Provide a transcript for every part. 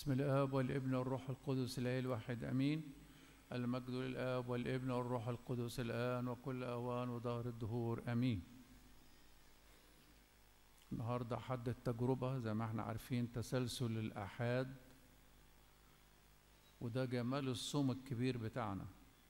بسم الآب والابن والروح القدس الإله الواحد أمين المجد للآب والابن والروح القدس الآن وكل أوان ودهر الدهور أمين النهاردة حد التجربة زي ما احنا عارفين تسلسل الآحاد وده جمال الصوم الكبير بتاعنا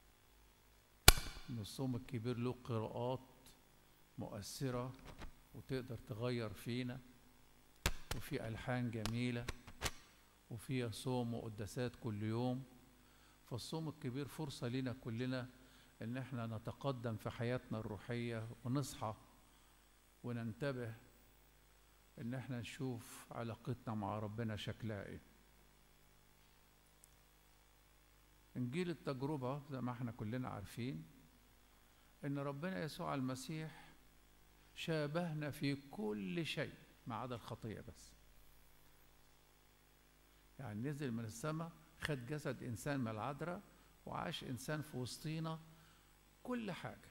إن الصوم الكبير له قراءات مؤثرة وتقدر تغير فينا وفي ألحان جميلة وفيها صوم وقداسات كل يوم فالصوم الكبير فرصة لنا كلنا إن احنا نتقدم في حياتنا الروحية ونصحى وننتبه إن احنا نشوف علاقتنا مع ربنا شكلها إيه إنجيل التجربة زي ما احنا كلنا عارفين إن ربنا يسوع المسيح شابهنا في كل شيء ما عدا الخطية بس يعني نزل من السماء خد جسد إنسان من العذراء وعاش إنسان في وسطينا كل حاجة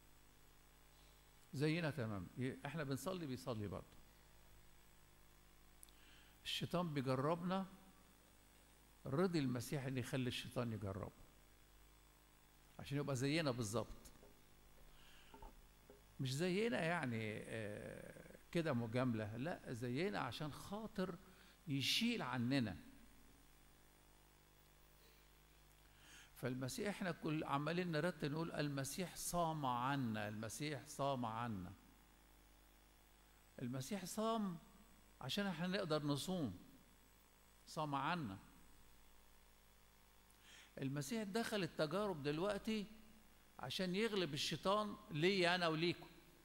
زينا تمام احنا بنصلي بيصلي برضه الشيطان بيجربنا رضي المسيح ان يخلي الشيطان يجربه عشان يبقى زينا بالظبط مش زينا يعني كده مجامله لا زينا عشان خاطر يشيل عننا فالمسيح احنا كل عمالين نرتب نقول المسيح صام عنا المسيح صام عنا المسيح صام عشان احنا نقدر نصوم صام عنا المسيح دخل التجارب دلوقتي عشان يغلب الشيطان لي انا وليكم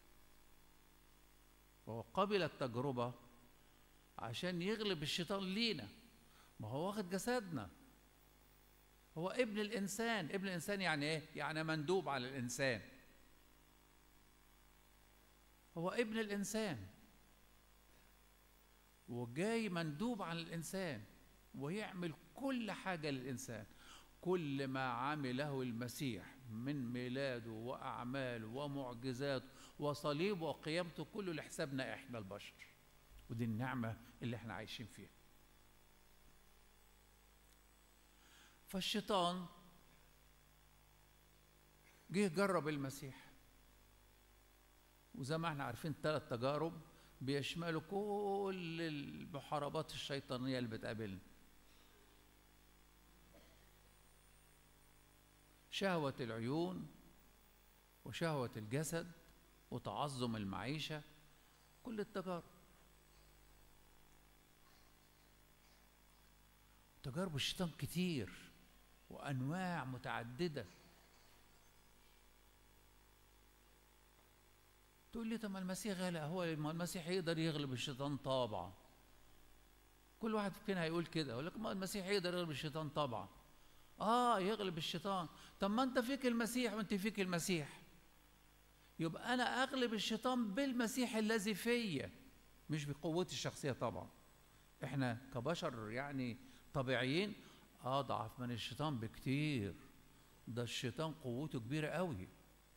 وهو قبل التجربه عشان يغلب الشيطان لينا ما هو واخد جسدنا هو ابن الانسان ابن الانسان يعني ايه يعني مندوب على الانسان هو ابن الانسان وجاي مندوب على الانسان ويعمل كل حاجه للانسان كل ما عمله المسيح من ميلاده واعماله ومعجزاته وصليبه وقيامته كله لحسابنا احنا البشر ودي النعمه اللي احنا عايشين فيها فالشيطان جه جرب المسيح وزي ما احنا عارفين ثلاث تجارب بيشملوا كل المحاربات الشيطانيه اللي بتقابلنا شهوه العيون وشهوه الجسد وتعظم المعيشه كل التجارب تجارب الشيطان كتير وانواع متعدده تقول لي طب ما المسيح غالي هو المسيح يقدر يغلب الشيطان طبعا كل واحد فينا هيقول كده يقول لك ما المسيح يقدر يغلب الشيطان طبعا اه يغلب الشيطان طب ما انت فيك المسيح وانت فيك المسيح يبقى انا اغلب الشيطان بالمسيح الذي فيا مش بقوتي الشخصيه طبعا احنا كبشر يعني طبيعيين اضعف من الشيطان بكتير ده الشيطان قوته كبيره قوي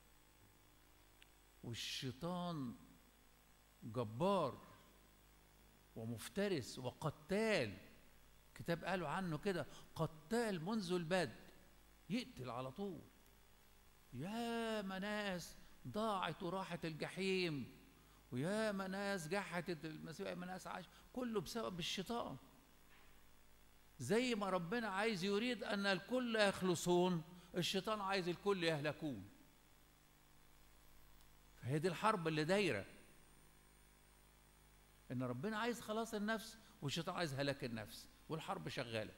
والشيطان جبار ومفترس وقتال كتاب قالوا عنه كده قتال منذ البدء يقتل على طول يا ناس ضاعت وراحت الجحيم ويا ناس جحدت المسيح يا ناس عاش كله بسبب الشيطان زي ما ربنا عايز يريد ان الكل يخلصون الشيطان عايز الكل يهلكون فهي دي الحرب اللي دايره ان ربنا عايز خلاص النفس والشيطان عايز هلاك النفس والحرب شغاله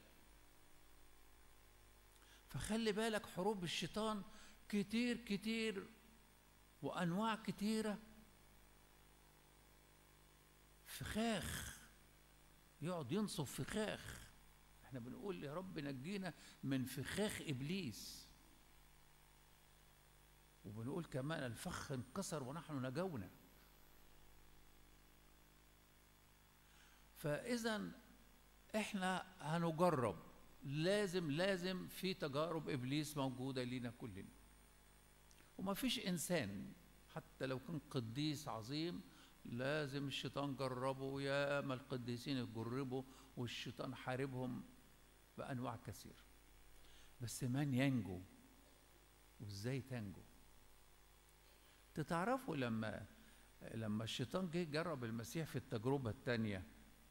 فخلي بالك حروب الشيطان كتير كتير وانواع كتيره فخاخ يقعد ينصف فخاخ احنا بنقول يا رب نجينا من فخاخ ابليس وبنقول كمان الفخ انكسر ونحن نجونا فاذا احنا هنجرب لازم لازم في تجارب ابليس موجوده لينا كلنا وما فيش انسان حتى لو كان قديس عظيم لازم الشيطان جربه يا ما القديسين يجربوا والشيطان حاربهم بانواع كثيره بس من ينجو وازاي تنجو تتعرفوا لما لما الشيطان جه جرب المسيح في التجربه الثانيه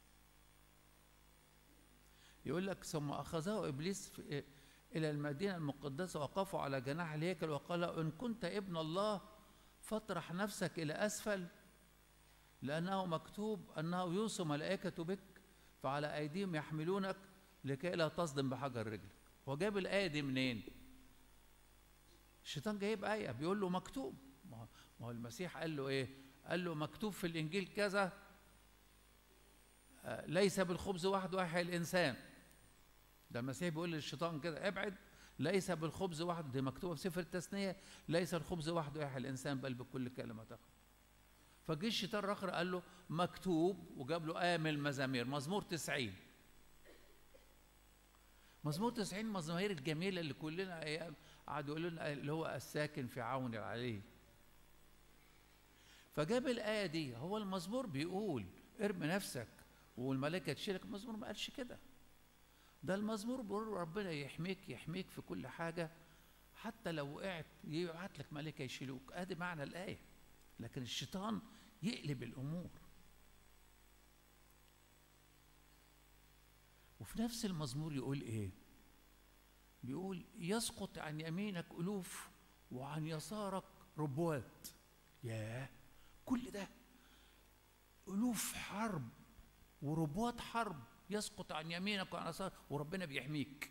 يقول لك ثم اخذه ابليس في الى المدينه المقدسه وقفوا على جناح الهيكل وقال ان كنت ابن الله فاطرح نفسك الى اسفل لانه مكتوب انه يوصي ملائكته بك فعلى ايديهم يحملونك لكي لا تصدم بحجر رجلك هو جاب الايه دي منين الشيطان جايب ايه بيقول له مكتوب ما هو المسيح قال له ايه قال له مكتوب في الانجيل كذا ليس بالخبز وحده يحيى الانسان ده المسيح بيقول للشيطان كده ابعد ليس بالخبز وحده دي مكتوبه في سفر التثنيه ليس الخبز وحده يحيى الانسان بل بكل كلمه تخرج فجه الشيطان الاخر قال له مكتوب وجاب له ايه من المزامير مزمور 90 مزمور 90 مزامير الجميله اللي كلنا ايام قعدوا يقولوا لنا اللي هو الساكن في عون عليه فجاب الايه دي هو المزمور بيقول ارمي نفسك والملائكه تشيلك المزمور ما قالش كده ده المزمور بيقول ربنا يحميك يحميك في كل حاجه حتى لو وقعت يبعت لك ملائكه يشيلوك ادي معنى الايه لكن الشيطان يقلب الامور وفي نفس المزمور يقول ايه بيقول يسقط عن يمينك الوف وعن يسارك ربوات ياه كل ده الوف حرب وربوات حرب يسقط عن يمينك وعن يسارك وربنا بيحميك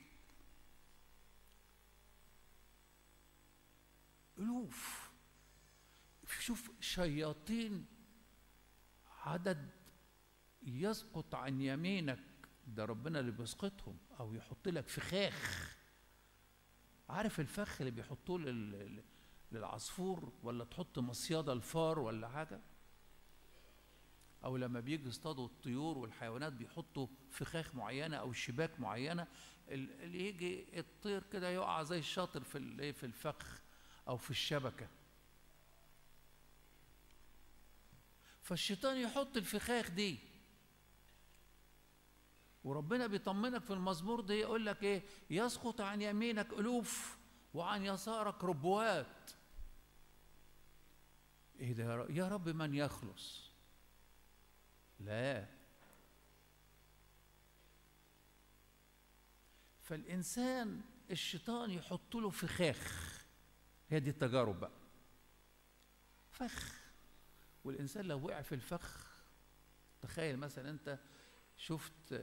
الوف شوف شياطين عدد يسقط عن يمينك ده ربنا اللي بيسقطهم او يحط لك فخاخ عارف الفخ اللي بيحطوه لل... للعصفور ولا تحط مصيده الفار ولا حاجه او لما بيجي يصطادوا الطيور والحيوانات بيحطوا فخاخ معينه او شباك معينه اللي يجي الطير كده يقع زي الشاطر في في الفخ او في الشبكه فالشيطان يحط الفخاخ دي وربنا بيطمنك في المزمور ده يقول لك ايه يسقط عن يمينك الوف وعن يسارك ربوات ايه ده يا رب من يخلص لا فالانسان الشيطان يحط له فخاخ هي دي التجارب بقى فخ والإنسان لو وقع في الفخ تخيل مثلا أنت شفت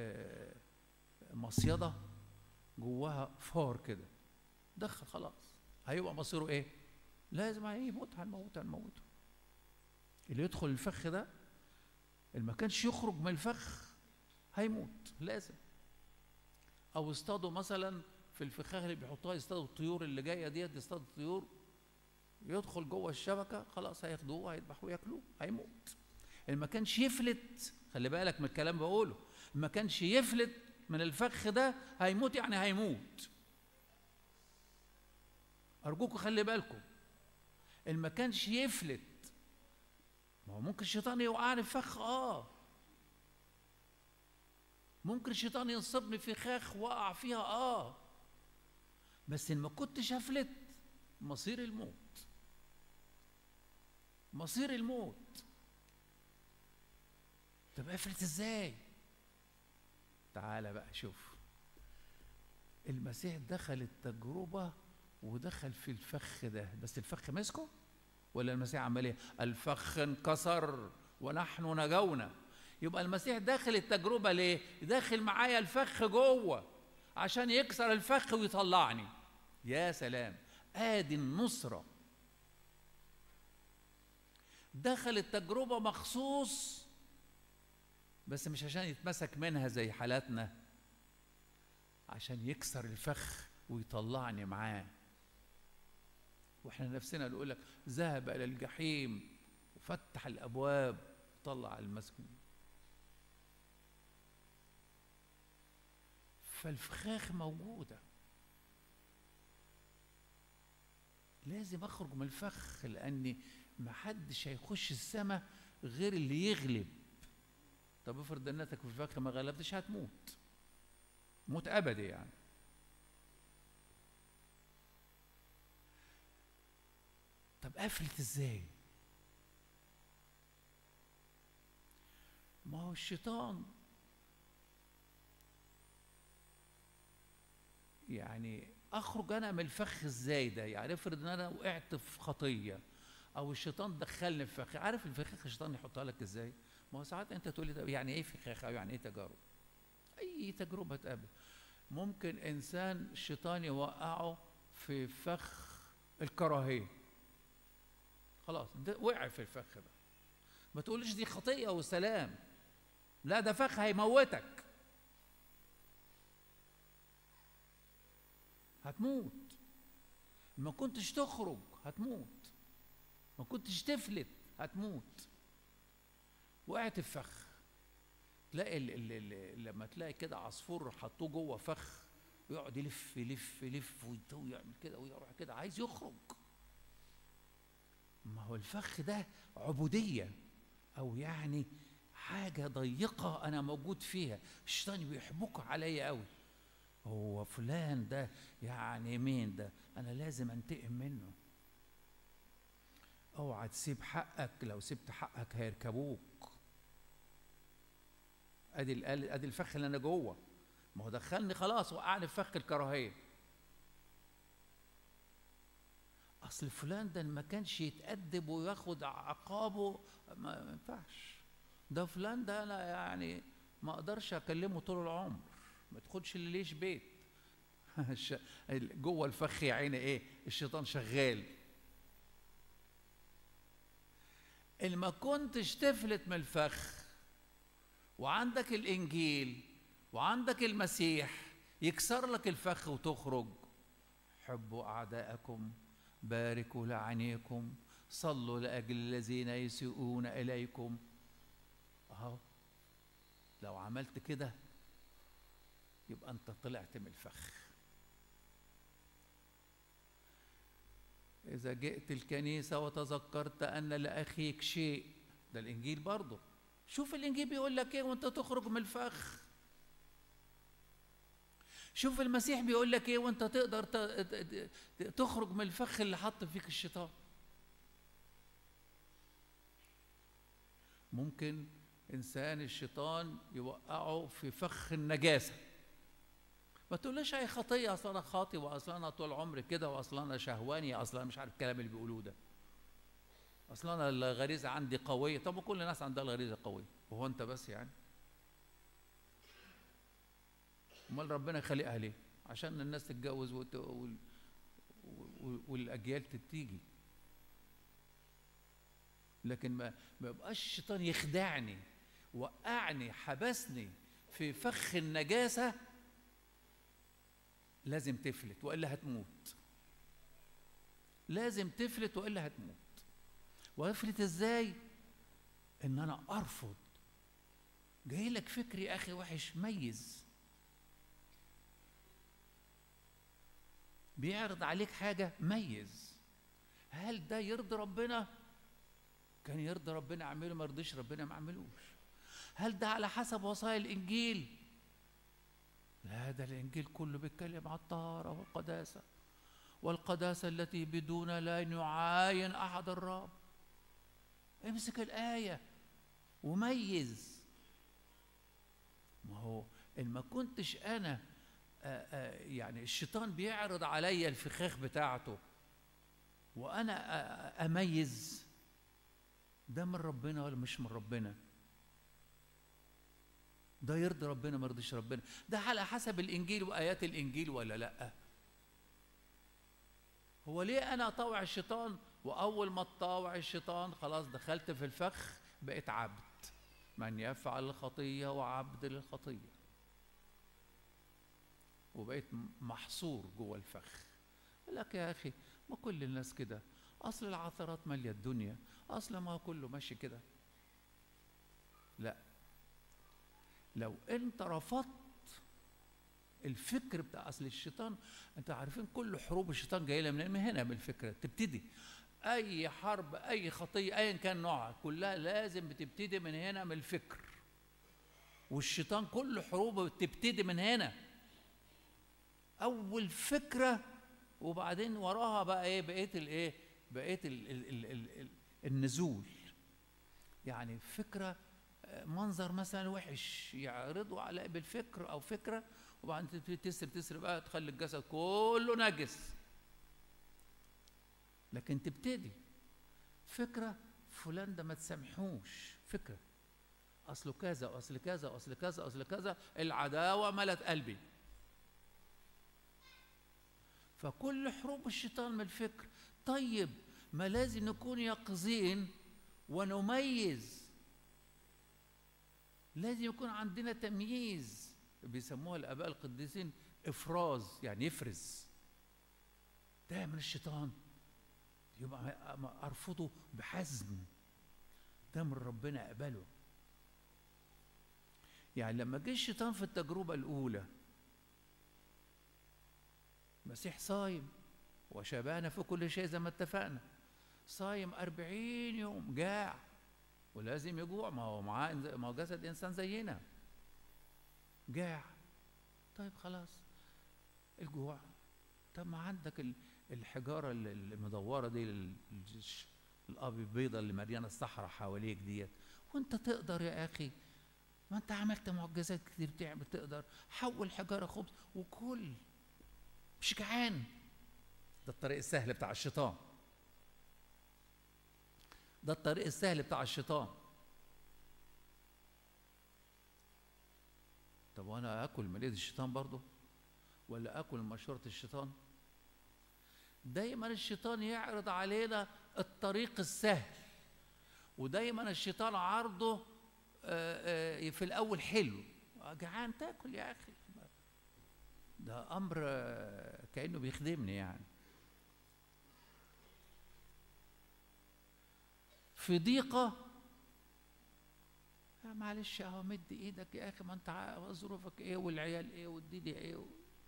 مصيدة جواها فار كده دخل خلاص هيبقى مصيره ايه؟ لازم هيموت هنموت هنموته اللي يدخل الفخ ده اللي ما كانش يخرج من الفخ هيموت لازم او اصطادوا مثلا في الفخاخ اللي بيحطوها يصطادوا الطيور اللي جايه ديت يصطادوا الطيور يدخل جوه الشبكه خلاص هياخدوه وهيذبحوه وياكلوه هيموت اللي ما كانش يفلت خلي بالك من الكلام بقوله ما كانش يفلت من الفخ ده هيموت يعني هيموت ارجوكم خلي بالكم اللي ما كانش يفلت ما هو ممكن الشيطان يوقعني في فخ اه ممكن الشيطان ينصبني في خاخ وقع فيها اه بس ان ما كنتش افلت مصير الموت مصير الموت طب افلت ازاي تعالى بقى شوف المسيح دخل التجربة ودخل في الفخ ده بس الفخ مسكه ولا المسيح عمل ايه الفخ انكسر ونحن نجونا يبقى المسيح داخل التجربة ليه داخل معايا الفخ جوه عشان يكسر الفخ ويطلعني يا سلام ادي النصرة دخل التجربة مخصوص بس مش عشان يتمسك منها زي حالاتنا عشان يكسر الفخ ويطلعني معاه واحنا نفسنا نقول لك ذهب الى الجحيم وفتح الابواب طلع المسكون فالفخاخ موجوده لازم اخرج من الفخ لاني ما حدش هيخش السماء غير اللي يغلب طب افرض انك في الفخ ما غلبتش هتموت موت ابدي يعني طب قفلت ازاي ما هو الشيطان يعني اخرج انا من الفخ ازاي ده يعني افرض ان انا وقعت في خطيه او الشيطان دخلني في فخ عارف الفخاخ الشيطان يحطها لك ازاي ما هو ساعات انت تقول لي يعني ايه فخاخ او يعني ايه تجارب اي تجربه تقابل ممكن انسان الشيطان يوقعه في فخ الكراهيه خلاص ده وقع في الفخ ده ما تقولش دي خطيه وسلام لا ده فخ هيموتك هتموت ما كنتش تخرج هتموت ما كنتش تفلت هتموت وقعت في فخ تلاقي ال ال ال لما تلاقي كده عصفور حطوه جوه فخ ويقعد يلف يلف يلف ويعمل كده ويروح كده عايز يخرج ما هو الفخ ده عبوديه او يعني حاجه ضيقه انا موجود فيها الشيطان بيحبك عليا قوي هو فلان ده يعني مين ده انا لازم انتقم منه اوعى تسيب حقك لو سبت حقك هيركبوك ادي ادي الفخ اللي انا جوه ما هو دخلني خلاص وقعني في فخ الكراهيه اصل فلان ده ما كانش يتأدب وياخد عقابه ما ينفعش ده فلان ده انا يعني ما اقدرش اكلمه طول العمر ما تاخدش اللي ليش بيت جوه الفخ يا عيني ايه الشيطان شغال ان ما كنتش تفلت من الفخ وعندك الانجيل وعندك المسيح يكسر لك الفخ وتخرج حبوا اعداءكم باركوا لعنيكم صلوا لاجل الذين يسيئون اليكم اهو لو عملت كده يبقى انت طلعت من الفخ اذا جئت الكنيسه وتذكرت ان لاخيك شيء ده الانجيل برضه شوف الانجيل بيقول لك ايه وانت تخرج من الفخ شوف المسيح بيقول لك ايه وانت تقدر تخرج من الفخ اللي حط فيك الشيطان ممكن انسان الشيطان يوقعه في فخ النجاسه ما تقولش اي خطيه اصل انا خاطي واصل انا طول عمري كده واصل انا شهواني اصل انا مش عارف الكلام اللي بيقولوه ده اصل انا الغريزه عندي قويه طب كل الناس عندها الغريزه قويه وهو انت بس يعني امال ربنا خلقها ليه عشان الناس تتجوز وت... وال... والاجيال تيجي لكن ما ما يبقاش الشيطان يخدعني وقعني حبسني في فخ النجاسه لازم تفلت والا هتموت لازم تفلت والا هتموت وافلت ازاي ان انا ارفض جاي لك فكر يا اخي وحش ميز بيعرض عليك حاجه ميز هل ده يرضي ربنا كان يرضي ربنا اعمله ما يرضيش ربنا ما اعملوش هل ده على حسب وصايا الانجيل لا ده الانجيل كله بيتكلم على الطهاره والقداسه والقداسه التي بدون لا يعاين احد الرب امسك الايه وميز ما هو ان ما كنتش انا آآ آآ يعني الشيطان بيعرض عليا الفخاخ بتاعته وانا اميز ده من ربنا ولا مش من ربنا ده يرضي ربنا ما يرضيش ربنا ده على حسب الانجيل وايات الانجيل ولا لا هو ليه انا اطاوع الشيطان واول ما تطاوع الشيطان خلاص دخلت في الفخ بقيت عبد من يفعل الخطيه وعبد للخطيه وبقيت محصور جوه الفخ لك يا اخي ما كل الناس كده اصل العثرات ماليه الدنيا اصل ما كله ماشي كده لا لو انت رفضت الفكر بتاع اصل الشيطان انت عارفين كل حروب الشيطان جايه من هنا من الفكره تبتدي اي حرب اي خطيه ايا كان نوعها كلها لازم بتبتدي من هنا من الفكر والشيطان كل حروبه بتبتدي من هنا اول فكره وبعدين وراها بقى ايه بقيه الايه بقيه ال ال ال ال ال النزول يعني فكره منظر مثلا وحش يعرضوا على بالفكر او فكره وبعدين تبتدي تسر تسر بقى تخلي الجسد كله نجس لكن تبتدي فكره فلان ده ما تسامحوش فكره اصله كذا واصل كذا واصل كذا واصل كذا العداوه ملت قلبي فكل حروب الشيطان من الفكر طيب ما لازم نكون يقظين ونميز لازم يكون عندنا تمييز بيسموها الاباء القديسين افراز يعني يفرز ده من الشيطان يبقى ارفضه بحزم ده من ربنا اقبله يعني لما جه الشيطان في التجربه الاولى المسيح صايم وشبعنا في كل شيء زي ما اتفقنا صايم أربعين يوم جاع ولازم يجوع ما هو معاه ما هو جسد إنسان زينا جاع طيب خلاص الجوع طب ما عندك الحجارة المدورة دي الأب البيضة اللي مليانة الصحراء حواليك ديت وأنت تقدر يا أخي ما أنت عملت معجزات كتير بتعمل تقدر حول حجارة خبز وكل مش جعان ده الطريق السهل بتاع الشيطان ده الطريق السهل بتاع الشيطان طب وانا اكل من ايد الشيطان برضه ولا اكل من مشورة الشيطان دايما الشيطان يعرض علينا الطريق السهل ودايما الشيطان عرضه في الاول حلو جعان تاكل يا اخي ده امر كانه بيخدمني يعني في ضيقه يا معلش اهو مد ايدك يا اخي ما انت ظروفك ايه والعيال ايه والدنيا ايه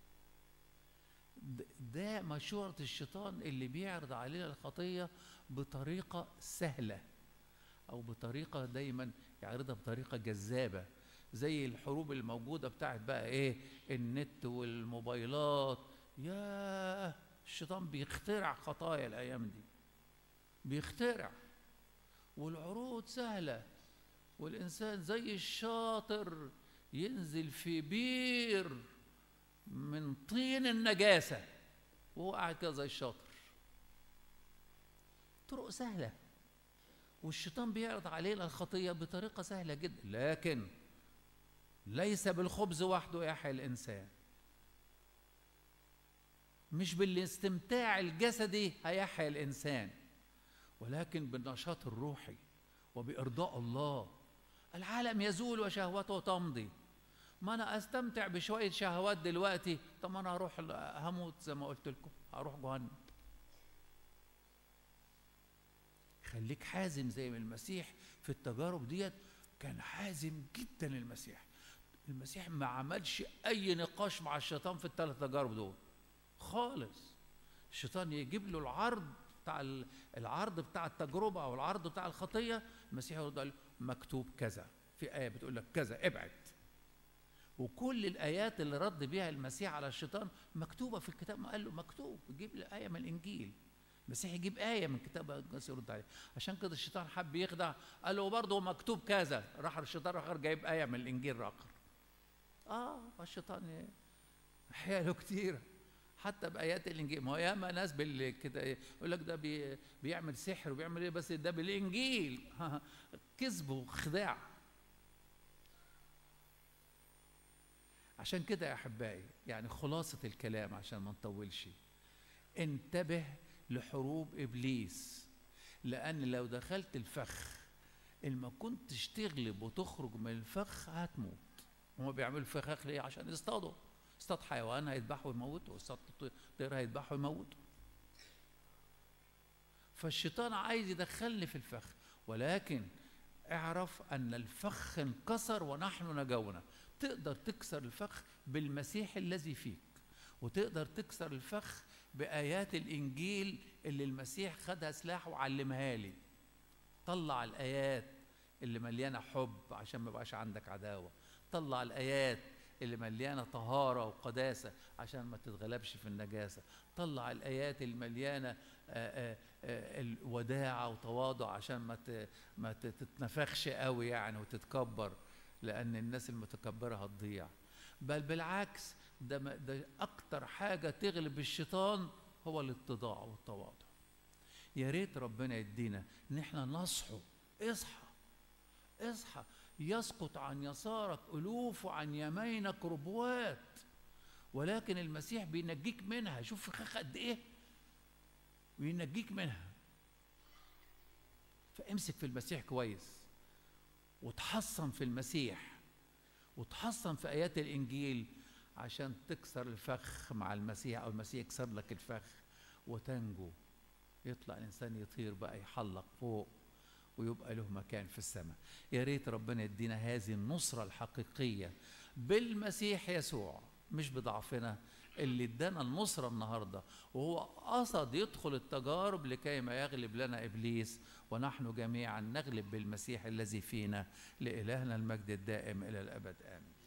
ده مشورة الشيطان اللي بيعرض علينا الخطية بطريقة سهلة أو بطريقة دايما يعرضها بطريقة جذابة زي الحروب الموجودة بتاعت بقى إيه النت والموبايلات يا الشيطان بيخترع خطايا الأيام دي بيخترع والعروض سهلة والإنسان زي الشاطر ينزل في بير من طين النجاسة وهو قاعد كده زي الشاطر طرق سهلة والشيطان بيعرض علينا الخطية بطريقة سهلة جدا لكن ليس بالخبز وحده يحيى الإنسان مش بالاستمتاع الجسدي هيحيى الإنسان ولكن بالنشاط الروحي وبإرضاء الله العالم يزول وشهوته تمضي ما انا استمتع بشويه شهوات دلوقتي طب انا هروح هموت زي ما قلت لكم هروح جهنم خليك حازم زي ما المسيح في التجارب ديت كان حازم جدا المسيح المسيح ما عملش اي نقاش مع الشيطان في الثلاث تجارب دول خالص الشيطان يجيب له العرض بتاع العرض بتاع التجربه او العرض بتاع الخطيه المسيح يرد عليه مكتوب كذا في ايه بتقول لك كذا ابعد وكل الايات اللي رد بيها المسيح على الشيطان مكتوبه في الكتاب ما قال له مكتوب جيب لي ايه من الانجيل المسيح يجيب ايه من كتاب الناس يرد عليه عشان كده الشيطان حب يخدع قال له برضه مكتوب كذا راح الشيطان اخر جايب ايه من الانجيل اخر اه الشيطان حياله كتيره حتى بايات الانجيل ما هو ياما ناس كده يقول لك ده بي بيعمل سحر وبيعمل ايه بس ده بالانجيل كذب وخداع عشان كده يا احبائي يعني خلاصه الكلام عشان ما نطولش انتبه لحروب ابليس لان لو دخلت الفخ ان ما كنتش تغلب وتخرج من الفخ هتموت هما بيعملوا فخاخ ليه عشان يصطادوا اصطاد حيوان هيذبحه ويموته اصطاد طير هيذبحه ويموته فالشيطان عايز يدخلني في الفخ ولكن اعرف ان الفخ انكسر ونحن نجونا تقدر تكسر الفخ بالمسيح الذي فيك وتقدر تكسر الفخ بآيات الإنجيل اللي المسيح خدها سلاح وعلمها لي طلع الآيات اللي مليانة حب عشان ما يبقاش عندك عداوة طلع الآيات اللي مليانة طهارة وقداسة عشان ما تتغلبش في النجاسة طلع الآيات المليانة آآ آآ آآ الوداعة وتواضع عشان ما ما تتنفخش قوي يعني وتتكبر لأن الناس المتكبرة هتضيع بل بالعكس ده, ده أكتر حاجة تغلب الشيطان هو الاتضاع والتواضع يا ريت ربنا يدينا ان احنا نصحوا اصحى اصحى يسقط عن يسارك الوف وعن يمينك ربوات ولكن المسيح بينجيك منها شوف فخاخ قد ايه وينجيك منها فامسك في المسيح كويس وتحصن في المسيح وتحصن في ايات الانجيل عشان تكسر الفخ مع المسيح او المسيح يكسر لك الفخ وتنجو يطلع الانسان يطير بقى يحلق فوق ويبقى له مكان في السماء يا ريت ربنا يدينا هذه النصرة الحقيقية بالمسيح يسوع مش بضعفنا اللي ادانا النصرة النهاردة وهو قصد يدخل التجارب لكي ما يغلب لنا إبليس ونحن جميعا نغلب بالمسيح الذي فينا لإلهنا المجد الدائم إلى الأبد آمين